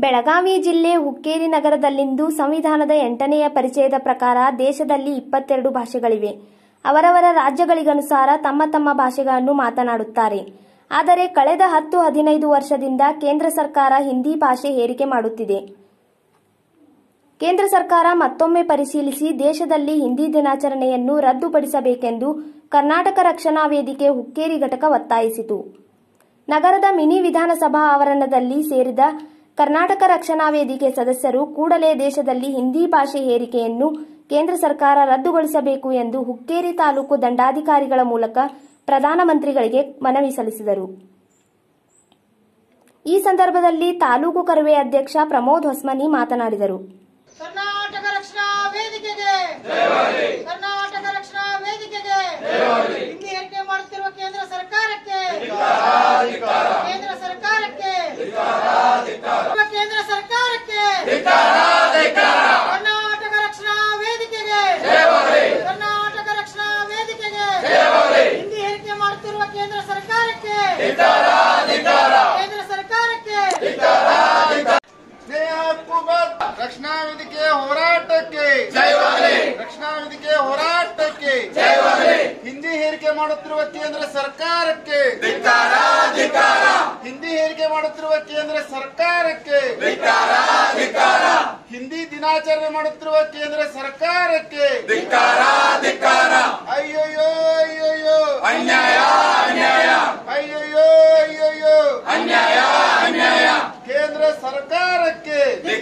ಬೆಳಗಾವಿ ಜಿಲ್ಲೆ ಹುಕ್ಕೇರಿ ನಗರದಲ್ಲಿಂದು ಸಂವಿಧಾನದ ಎಂಟನೆಯ ಪರಿಚಯದ ಪ್ರಕಾರ ದೇಶದಲ್ಲಿ ಇಪ್ಪತ್ತೆರಡು ಭಾಷೆಗಳಿವೆ ಅವರವರ ರಾಜ್ಯಗಳಿಗನುಸಾರ ತಮ್ಮ ತಮ್ಮ ಭಾಷೆಗಳನ್ನು ಮಾತನಾಡುತ್ತಾರೆ ಆದರೆ ಕಳೆದ ಹತ್ತು ಹದಿನೈದು ವರ್ಷದಿಂದ ಕೇಂದ್ರ ಸರ್ಕಾರ ಹಿಂದಿ ಭಾಷೆ ಹೇರಿಕೆ ಮಾಡುತ್ತಿದೆ ಕೇಂದ್ರ ಸರ್ಕಾರ ಮತ್ತೊಮ್ಮೆ ಪರಿಶೀಲಿಸಿ ದೇಶದಲ್ಲಿ ಹಿಂದಿ ದಿನಾಚರಣೆಯನ್ನು ರದ್ದುಪಡಿಸಬೇಕೆಂದು ಕರ್ನಾಟಕ ರಕ್ಷಣಾ ವೇದಿಕೆ ಹುಕ್ಕೇರಿ ಘಟಕ ಒತ್ತಾಯಿಸಿತು ನಗರದ ಮಿನಿ ವಿಧಾನಸಭಾ ಆವರಣದಲ್ಲಿ ಸೇರಿದ ಕರ್ನಾಟಕ ರಕ್ಷಣಾ ವೇದಿಕೆ ಸದಸ್ಯರು ಕೂಡಲೇ ದೇಶದಲ್ಲಿ ಹಿಂದಿ ಭಾಷೆ ಹೇರಿಕೆಯನ್ನು ಕೇಂದ್ರ ಸರ್ಕಾರ ರದ್ದುಗೊಳಿಸಬೇಕು ಎಂದು ಹುಕ್ಕೇರಿ ತಾಲೂಕು ದಂಡಾಧಿಕಾರಿಗಳ ಮೂಲಕ ಪ್ರಧಾನಮಂತ್ರಿಗಳಿಗೆ ಮನವಿ ಸಲ್ಲಿಸಿದರು ಈ ಸಂದರ್ಭದಲ್ಲಿ ತಾಲೂಕು ಕರವೇ ಅಧ್ಯಕ್ಷ ಪ್ರಮೋದ್ ಹೊಸ್ಮನಿ ಮಾತನಾಡಿದರು ಕರ್ನಾಟಕ ರಕ್ಷಣಾ ವೇದಿಕೆಗೆ ಕರ್ನಾಟಕ ರಕ್ಷಣಾ ವೇದಿಕೆಗೆ ಹಿಂದಿ ಹೇಳಿಕೆ ಮಾಡುತ್ತಿರುವ ಕೇಂದ್ರ ಸರ್ಕಾರಕ್ಕೆ ಕೇಂದ್ರ ಸರ್ಕಾರಕ್ಕೆ ಕೇಂದ್ರ ಸರ್ಕಾರಕ್ಕೆ ಕರ್ನಾಟಕ ರಕ್ಷಣಾ ವೇದಿಕೆಗೆ ಕರ್ನಾಟಕ ರಕ್ಷಣಾ ವೇದಿಕೆಗೆ ಹಿಂದಿ ಹೇಳಿಕೆ ಮಾಡುತ್ತಿರುವ ಕೇಂದ್ರ ಸರ್ಕಾರಕ್ಕೆ ಕೇಂದ್ರ ಸರ್ಕಾರಕ್ಕೆ ಸ್ನೇಹ ಹಕ್ಕುಬದ್ಧ ರಕ್ಷಣಾ ವೇದಿಕೆ ಹೋರಾಟಕ್ಕೆ ರಕ್ಷಣಾ ವೇದಿಕೆ ಹೋರಾಟಕ್ಕೆ ಹಿಂದಿ ಹೇರಿಕೆ ಮಾಡುತ್ತಿರುವ ಕೇಂದ್ರ ಸರ್ಕಾರಕ್ಕೆ ಹಿಂದಿ ಹೇರಿಕೆ ಮಾಡುತ್ತಿರುವ ಕೇಂದ್ರ ಸರ್ಕಾರಕ್ಕೆ ಹಿಂದಿ ದಿನಾಚರಣೆ ಮಾಡುತ್ತಿರುವ ಕೇಂದ್ರ ಸರ್ಕಾರಕ್ಕೆ ಅಯ್ಯೋಯ್ಯೋ ಅಯ್ಯೋಯ್ಯೋ ಅನ್ಯಾಯ ಅನ್ಯಾಯ ಅಯ್ಯೋಯ್ಯೋ ಅಯ್ಯೋಯ್ಯೋ ಅನ್ಯಾಯ ಅನ್ಯಾಯ ಕೇಂದ್ರ ಸರ್ಕಾರಕ್ಕೆ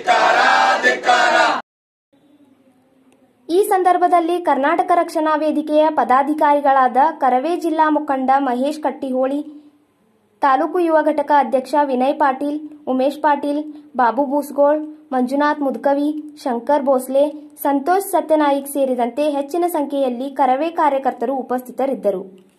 ಈ ಸಂದರ್ಭದಲ್ಲಿ ಕರ್ನಾಟಕ ರಕ್ಷಣಾ ವೇದಿಕೆಯ ಪದಾಧಿಕಾರಿಗಳಾದ ಕರವೇ ಜಿಲ್ಲಾ ಮುಖಂಡ ಮಹೇಶ್ ಕಟ್ಟಿಹೋಳಿ ತಾಲೂಕು ಯುವ ಘಟಕ ಅಧ್ಯಕ್ಷ ವಿನಯ್ ಪಾಟೀಲ್ ಉಮೇಶ್ ಪಾಟೀಲ್ ಬಾಬು ಬೂಸ್ಗೋಳ್ ಮಂಜುನಾಥ್ ಮುದ್ಕವಿ ಶಂಕರ್ ಭೋಸ್ಲೆ ಸಂತೋಷ್ ಸತ್ಯನಾಯಿಕ್ ಸೇರಿದಂತೆ ಹೆಚ್ಚಿನ ಸಂಖ್ಯೆಯಲ್ಲಿ ಕರವೇ ಕಾರ್ಯಕರ್ತರು ಉಪಸ್ಥಿತರಿದ್ದರು